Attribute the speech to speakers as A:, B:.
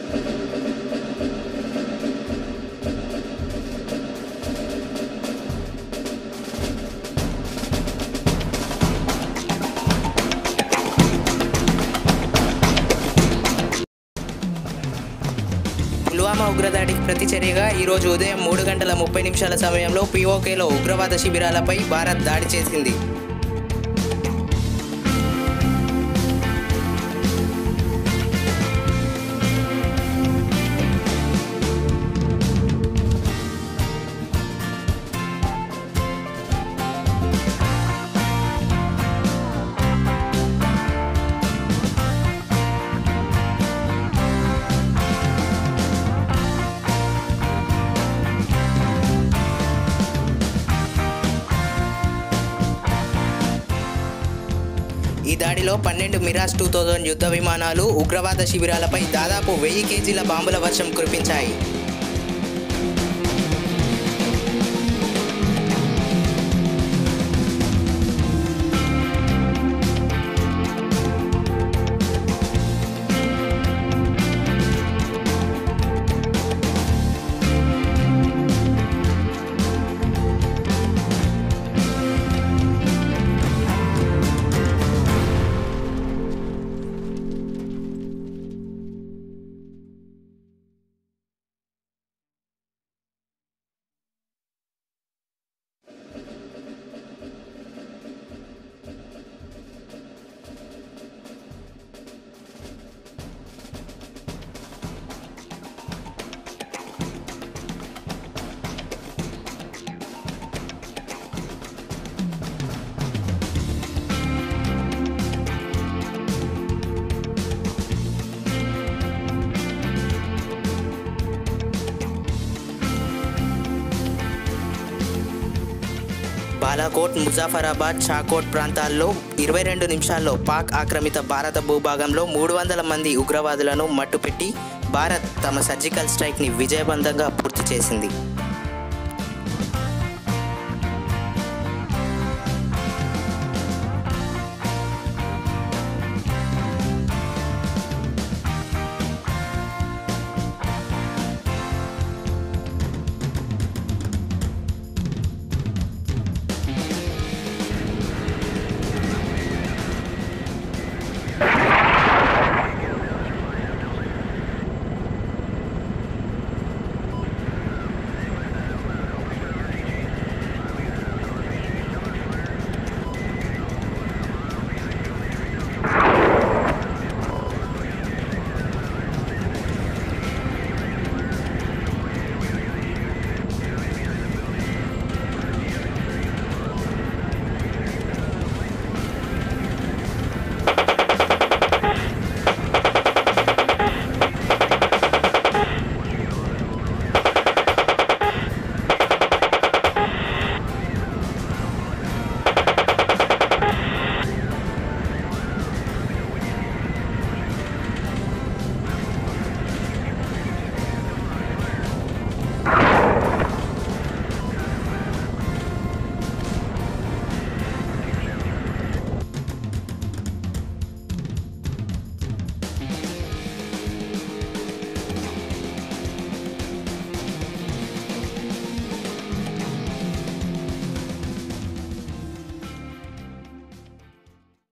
A: పుల్వామా ఉగ్రదాడికి ప్రతిచర్యగా ఈరోజు ఉదయం మూడు గంటల ముప్పై నిమిషాల సమయంలో పీఓకేలో ఉగ్రవాద శిబిరాలపై భారత్ దాడి చేసింది ఈ దాడిలో పన్నెండు మిరాజ్ టూ థౌజండ్ యుద్ధ విమానాలు ఉగ్రవాద శిబిరాలపై దాదాపు వెయ్యి కేజీల బాంబుల వర్షం కురిపించాయి బాలాకోట్ ముజాఫరాబాద్ షాకోట్ ప్రాంతాల్లో ఇరవై రెండు నిమిషాల్లో పాక్ ఆక్రమిత భారత భూభాగంలో మూడు వందల మంది ఉగ్రవాదులను మట్టుపెట్టి భారత్ తమ సర్జికల్ స్ట్రైక్ని విజయవంతంగా పూర్తి చేసింది